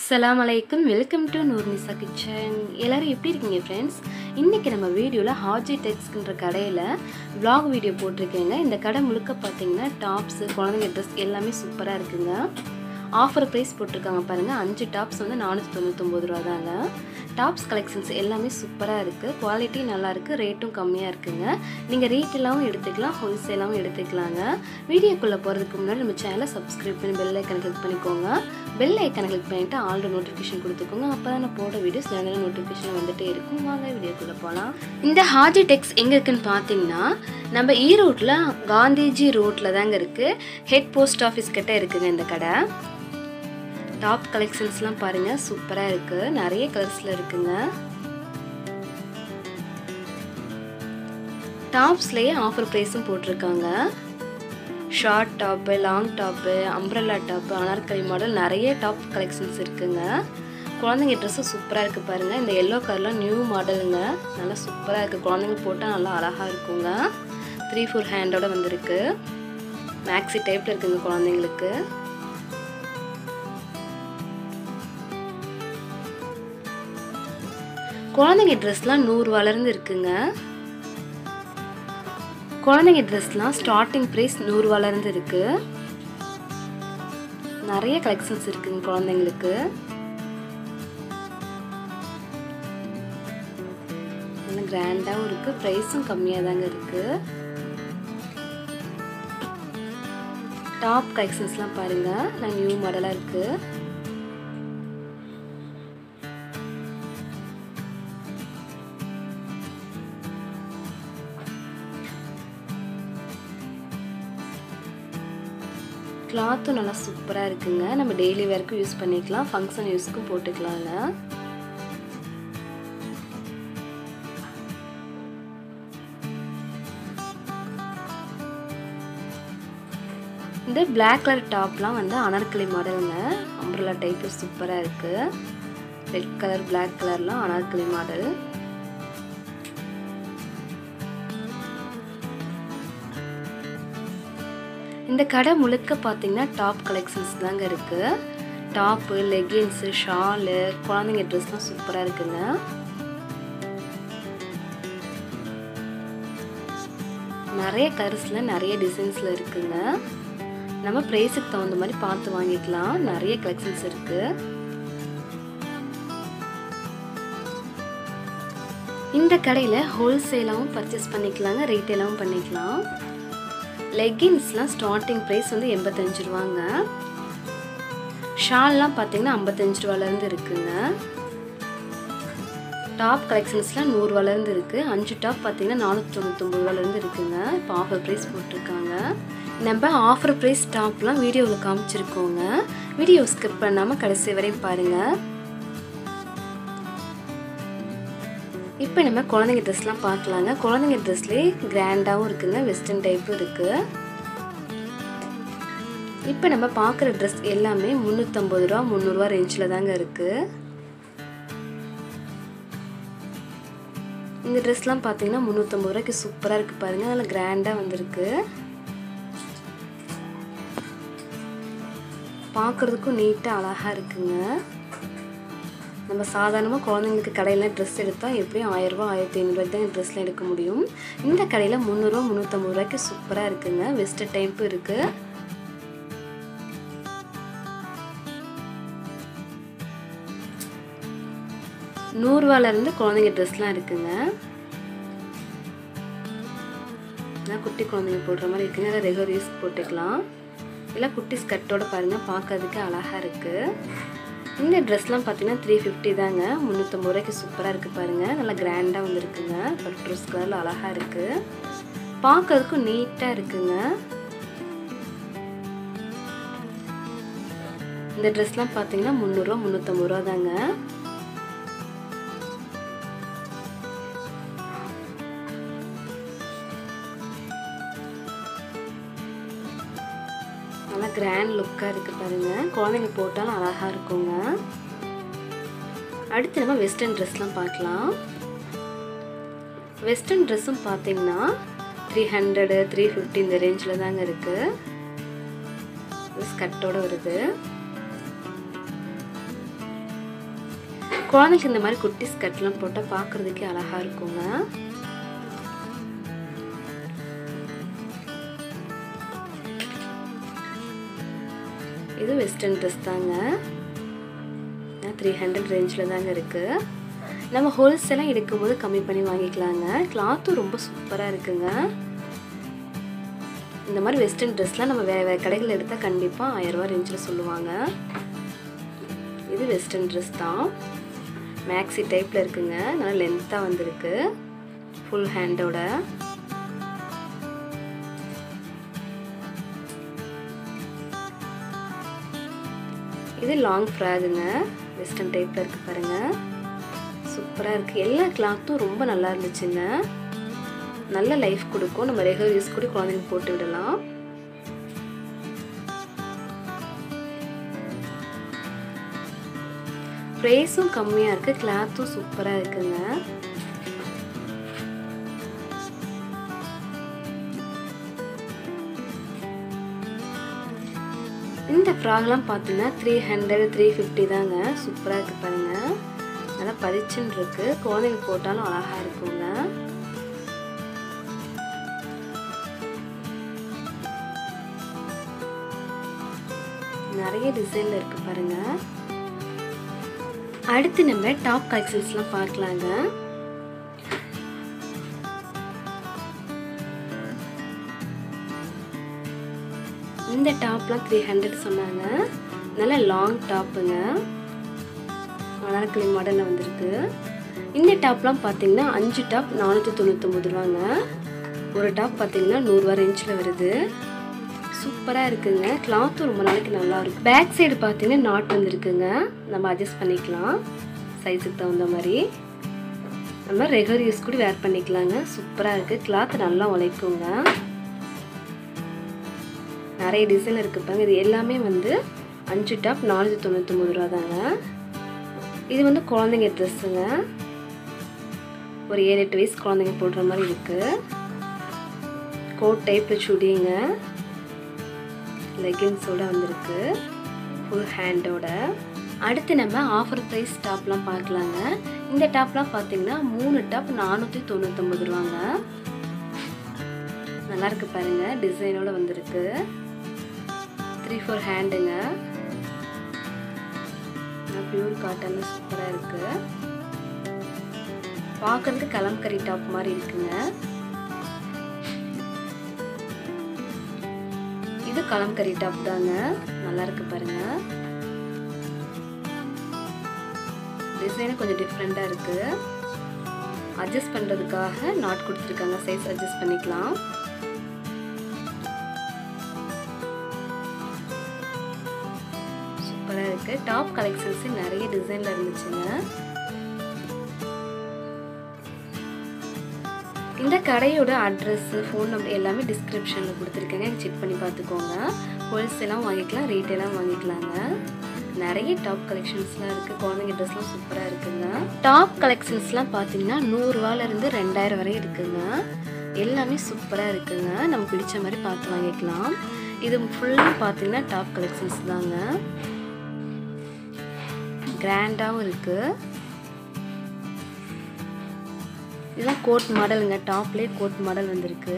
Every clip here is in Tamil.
அஸ்ஸலாமு அலைக்கும் வெல்கம் டு நூர்னிசா கிச்சன் எல்லாரும் எப்படி இருக்கீங்க ஃப்ரெண்ட்ஸ் இன்றைக்கி நம்ம வீடியோவில் ஹாஜி டெக்ஸ்ன்ற கடையில் vlog வீடியோ போட்டிருக்கேங்க இந்த கடை முழுக்க பார்த்தீங்கன்னா டாப்ஸு குழந்தைங்க ட்ரெஸ் எல்லாமே சூப்பராக இருக்குங்க ஆஃபர் ப்ரைஸ் போட்டிருக்காங்க பாருங்கள் அஞ்சு டாப்ஸ் வந்து நானூற்றி தொண்ணூத்தொம்பது ரூபா தாங்க டாப்ஸ் கலெக்ஷன்ஸ் எல்லாமே சூப்பராக இருக்குது குவாலிட்டி நல்லா இருக்குது ரேட்டும் கம்மியாக இருக்குங்க நீங்கள் ரீட்டெயிலாகவும் எடுத்துக்கலாம் ஹோல்சேலாகவும் எடுத்துக்கலாங்க வீடியோக்குள்ளே போகிறதுக்கு முன்னாடி நம்ம சேனலை சப்ஸ்கிரைப் பண்ணி பெல் ஐக்கனை கிளிக் பண்ணிக்கோங்க பெல் ஐக்கனை கிளிக் பண்ணிவிட்டு ஆல்ரெடி நோட்டிஃபிகேஷன் கொடுத்துக்கோங்க அப்போ தான் நான் போடுற வீடியோஸ் நிறைய நோட்டிஃபிகேஷன் வந்துட்டே இருக்கும் வாங்க வீடியோக்குள்ளே போகலாம் இந்த ஹாஜி டெக்ஸ் எங்கே இருக்குன்னு பார்த்தீங்கன்னா நம்ம ஈரோட்டில் காந்திஜி ரோட்டில் தாங்க இருக்குது ஹெட் போஸ்ட் ஆஃபீஸ் கிட்ட இருக்குங்க இந்த கடை டாப் கலெக்ஷன்ஸ்லாம் பாருங்கள் சூப்பராக இருக்குது நிறைய கலர்ஸில் இருக்குங்க டாப்ஸ்லேயே ஆஃபர் ப்ரைஸும் போட்டிருக்காங்க short top long top umbrella top Anarkali model நிறைய டாப் கலெக்ஷன்ஸ் இருக்குங்க குழந்தைங்க ட்ரெஸ்ஸும் சூப்பராக இருக்குது பாருங்கள் இந்த எல்லோ கலர்லாம் நியூ மாடலுங்க நல்லா சூப்பராக இருக்குது குழந்தைங்க போட்டால் நல்லா அழகாக இருக்குங்க த்ரீ ஃபோர் ஹேண்டோட வந்திருக்கு மேக்ஸி டைப்பில் இருக்குங்க குழந்தைங்களுக்கு குழந்தைங்க ட்ரெஸ்லாம் நூறுரூவாலேருந்து இருக்குங்க குழந்தைங்க ட்ரெஸ்லாம் ஸ்டார்டிங் ப்ரைஸ் நூறுரூவாலேருந்து இருக்குது நிறைய கலெக்ஷன்ஸ் இருக்குங்க குழந்தைங்களுக்கு நல்லா கிராண்டாகவும் இருக்குது ப்ரைஸும் கம்மியாக தாங்க இருக்குது டாப் கலெக்ஷன்ஸ்லாம் பாருங்கள் நான் நியூ மாடலாக இருக்குது கிளாத்தும் நல்லா சூப்பராக இருக்குங்க நம்ம டெய்லி வேர்க்கும் யூஸ் பண்ணிக்கலாம் ஃபங்க்ஷன் யூஸ்க்கும் போட்டுக்கலாங்க இந்த பிளாக் கலர் டாப்லாம் வந்து அனார்கலி மாடலுங்க அம்ப்ரலா டைப்பு சூப்பராக இருக்குது ரெட் கலர் பிளாக் கலர்லாம் அனார்கலி மாடல் இந்த கடை முழுக்க பார்த்தீங்கன்னா டாப் கலெக்ஷன்ஸ் தாங்க இருக்குது டாப்பு லெகின்ஸு ஷாலு குழந்தைங்க ட்ரெஸ்லாம் சூப்பராக இருக்குங்க நிறைய கலர்ஸில் நிறைய டிசைன்ஸில் இருக்குங்க நம்ம ப்ரைஸுக்கு தகுந்த மாதிரி பார்த்து வாங்கிக்கலாம் நிறைய கலெக்ஷன்ஸ் இருக்குது இந்த கடையில் ஹோல்சேலாகவும் பர்ச்சேஸ் பண்ணிக்கலாங்க ரீட்டெயிலாகவும் பண்ணிக்கலாம் லெகின்ஸ்லாம் ஸ்டார்டிங் ப்ரைஸ் வந்து எண்பத்தஞ்சு ரூபாங்க ஷால்லாம் பார்த்தீங்கன்னா ஐம்பத்தஞ்சு ரூபாலேருந்து இருக்குங்க டாப் கலெக்ஷன்ஸ்லாம் நூறுரூவாலேருந்து இருக்குது அஞ்சு டாப் பார்த்தீங்கன்னா நானூற்றி தொண்ணூத்தொம்பது ரூபாலேருந்து இருக்குங்க இப்போ ஆஃபர் ப்ரைஸ் போட்டிருக்காங்க நம்ம ஆஃபர் ப்ரைஸ் டாப்லாம் வீடியோவில் காமிச்சிருக்கோங்க வீடியோ ஸ்கிப் பண்ணாமல் கடைசி வரையும் பாருங்கள் இப்போ நம்ம குழந்தைங்க ட்ரெஸ்லாம் பார்க்கலாங்க குழந்தைங்க ட்ரெஸ்லேயே கிராண்டாகவும் இருக்குங்க வெஸ்டர்ன் டைப்பும் இருக்குது இப்போ நம்ம பார்க்குற ட்ரெஸ் எல்லாமே முந்நூற்றம்பது ரூபா முந்நூறுரூவா ரேஞ்சில் தாங்க இருக்குது இந்த ட்ரெஸ்லாம் பார்த்தீங்கன்னா முந்நூற்றம்பது ரூபாய்க்கு சூப்பராக இருக்குது பாருங்கள் அதில் கிராண்டாக வந்திருக்கு பார்க்குறதுக்கும் நீட்டாக அழகாக இருக்குங்க நம்ம சாதாரணமாக குழந்தைங்களுக்கு கடையில் ட்ரெஸ் எடுத்தால் எப்படியும் ஆயிரரூபா ஆயிரத்தி ஐநூறுரூவாய்க்கு தான் ட்ரெஸ்லாம் எடுக்க முடியும் இந்த கடையில் முந்நூறுரூவா முந்நூற்றம்பது ரூபாய்க்கு சூப்பராக இருக்குங்க வெஸ்டர் டைப்பும் இருக்குது நூறுரூவாலேருந்து குழந்தைங்க ட்ரெஸ்லாம் இருக்குங்க குட்டி குழந்தைங்க போடுற மாதிரி இருக்குங்க அதை ரெகுலர் யூஸ் போட்டுக்கலாம் இல்லை குட்டி ஸ்கர்ட்டோட பாருங்கள் பார்க்கறதுக்கு அழகாக இருக்குது இந்த ட்ரெஸ்லாம் பார்த்தீங்கன்னா த்ரீ ஃபிஃப்டி தாங்க முந்நூற்றம்பது ரூபாய்க்கு சூப்பராக இருக்குது பாருங்கள் நல்லா கிராண்டாக வந்துருக்குங்க பட் ட்ரெஸ் கலரில் அழகாக இருக்குது பார்க்கறதுக்கும் நீட்டாக இருக்குங்க இந்த ட்ரெஸ்லாம் பார்த்தீங்கன்னா முந்நூறுரூவா முந்நூற்றம்பது ரூபா தாங்க நல்லா கிராண்ட் லுக்காக இருக்குது பாருங்கள் குழந்தைங்க போட்டாலும் அழகாக இருக்குங்க அடுத்து நம்ம வெஸ்டர்ன் ட்ரெஸ்லாம் பார்க்கலாம் வெஸ்டர்ன் ட்ரெஸ்ஸும் பார்த்தீங்கன்னா த்ரீ ஹண்ட்ரடு த்ரீ ஃபிஃப்டி இந்த ரேஞ்சில் தாங்க இருக்குது ஸ்கட்டோட வருது குழந்தைக்கு இந்த மாதிரி குட்டி ஸ்கர்ட்லாம் போட்டால் பார்க்குறதுக்கே அழகாக இருக்குங்க இது வெஸ்டர்ன் ட்ரெஸ் தாங்க த்ரீ ஹண்ட்ரட் ரேஞ்சில் தாங்க இருக்குது நம்ம ஹோல்சேலாக எடுக்கும்போது கம்மி பண்ணி வாங்கிக்கலாங்க கிளாத்தும் ரொம்ப சூப்பராக இருக்குங்க இந்த மாதிரி வெஸ்டர்ன் ட்ரெஸ்லாம் நம்ம வேறு வேறு கடைகளில் எடுத்தால் கண்டிப்பாக ஆயிரரூவா ரேஞ்சில் சொல்லுவாங்க இது வெஸ்டர்ன் ட்ரெஸ் தான் மேக்ஸி டைப்பில் இருக்குங்க நல்லா லென்த்தாக வந்திருக்கு ஃபுல் ஹேண்டோட இது லாங் ஃப்ராகுங்க வெஸ்டர்ன் டைப்பில் இருக்குது பாருங்கள் சூப்பராக இருக்குது எல்லா கிளாத்தும் ரொம்ப நல்லா இருந்துச்சுங்க நல்ல லைஃப் கொடுக்கும் நம்ம ரெகுலர் யூஸ் கூட குழந்தைங்க போட்டு விடலாம் ப்ரைஸும் கம்மியாக இருக்குது கிளாத்தும் சூப்பராக இருக்குங்க இந்த ஃப்ராக்லாம் பார்த்தீங்கன்னா த்ரீ ஹண்ட்ரட் த்ரீ ஃபிஃப்டி தாங்க சூப்பராக இருக்குது பாருங்கள் நல்லா பளிச்சுன்னு இருக்கு குழந்தைங்க போட்டாலும் அழகாக இருக்குங்க நிறைய டிசைனில் இருக்குது பாருங்க அடுத்து நம்ம டாப் கலெக்ஷன்ஸ்லாம் பார்க்கலாங்க இந்த டாப்லாம் த்ரீ ஹண்ட்ரட் சொன்னாங்க நல்ல லாங் டாப்புங்க மலர்கிளி மாடலில் வந்திருக்கு இந்த டாப்லாம் பார்த்தீங்கன்னா அஞ்சு டாப் நானூற்றி தொண்ணூற்றொம்பது ரூபாங்க ஒரு டாப் பார்த்தீங்கன்னா நூறுரூவா ரேஞ்சில் வருது சூப்பராக இருக்குங்க கிளாத்தும் ரொம்ப நாளைக்கு நல்லா இருக்கும் பேக் சைடு பார்த்தீங்கன்னா நாட் வந்துருக்குங்க நம்ம அட்ஜஸ்ட் பண்ணிக்கலாம் சைஸுக்கு தகுந்த மாதிரி நம்ம ரெகுலர் யூஸ் கூட வேர் பண்ணிக்கலாங்க சூப்பராக இருக்குது கிளாத் நல்லா உழைக்குங்க நிறைய டிசைன் இருக்குது பாருங்க இது எல்லாமே வந்து அஞ்சு டாப் நானூற்றி தொண்ணூற்றொம்பது ரூபா தாங்க இது வந்து குழந்தைங்க ட்ரெஸ்ஸுங்க ஒரு ஏழு எட்டு வயசு குழந்தைங்க போடுற மாதிரி இருக்குது கோட் டைப்பில் சுடிங்க லெகின்ஸோட வந்திருக்கு ஃபுல் ஹேண்டோட அடுத்து நம்ம ஆஃபர் ப்ரைஸ் டாப்லாம் பார்க்கலாங்க இந்த டாப்லாம் பார்த்தீங்கன்னா மூணு டாப் நானூற்றி தொண்ணூற்றொம்பது ரூபாங்க நல்லா இருக்கு பாருங்க டிசைனோட வந்திருக்கு த்ரீ ஃபோர் ஹேண்டுங்க பியூர் காட்டன் சூப்பராக இருக்கு பார்க்கறதுக்கு கலம்கரி டாப் மாதிரி இருக்குங்க இது கலம்கரி டாப் தாங்க நல்லா இருக்கு பாருங்க டிசைனும் கொஞ்சம் டிஃப்ரெண்ட்டாக இருக்கு அட்ஜஸ்ட் பண்ணுறதுக்காக நாட் கொடுத்துருக்காங்க சைஸ் அட்ஜஸ்ட் பண்ணிக்கலாம் சூப்பராக இருக்குது டாப் கலெக்ஷன்ஸ் நிறைய டிசைனில் இருந்துச்சுங்க இந்த கடையோட அட்ரஸ் ஃபோன் நம்பர் எல்லாமே டிஸ்கிரிப்ஷனில் கொடுத்துருக்கேங்க செக் பண்ணி பார்த்துக்கோங்க ஹோல்சேலாக வாங்கிக்கலாம் ரீட்டெயிலாக வாங்கிக்கலாங்க நிறைய டாப் கலெக்ஷன்ஸ்லாம் இருக்குது குழந்தைங்க ட்ரெஸ்லாம் சூப்பராக இருக்குங்க டாப் கலெக்ஷன்ஸ்லாம் பார்த்தீங்கன்னா நூறுரூவாலேருந்து ரெண்டாயிரம் வரை இருக்குங்க எல்லாமே சூப்பராக இருக்குங்க நம்ம பிடிச்ச மாதிரி பார்த்து வாங்கிக்கலாம் இது ஃபுல்லாக பார்த்தீங்கன்னா டாப் கலெக்ஷன்ஸ் தாங்க கிராண்டாகவும் இருக்குது இதெல்லாம் கோட் மாடலுங்க டாப்லேயே கோட் மாடல் வந்திருக்கு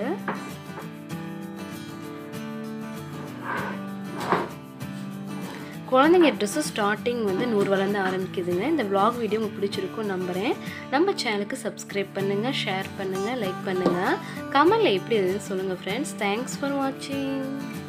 குழந்தைங்க ட்ரெஸ்ஸு ஸ்டார்டிங் வந்து நூறுரூவாலேருந்து ஆரம்பிக்குதுங்க இந்த vlog வீடியோ உங்களுக்கு பிடிச்சிருக்கும் நம்புகிறேன் நம்ம சேனலுக்கு சப்ஸ்கிரைப் பண்ணுங்கள் ஷேர் பண்ணுங்கள் லைக் பண்ணுங்கள் கமெண்டில் எப்படி இருந்ததுன்னு சொல்லுங்கள் ஃப்ரெண்ட்ஸ் தேங்க்ஸ் ஃபார் வாட்சிங்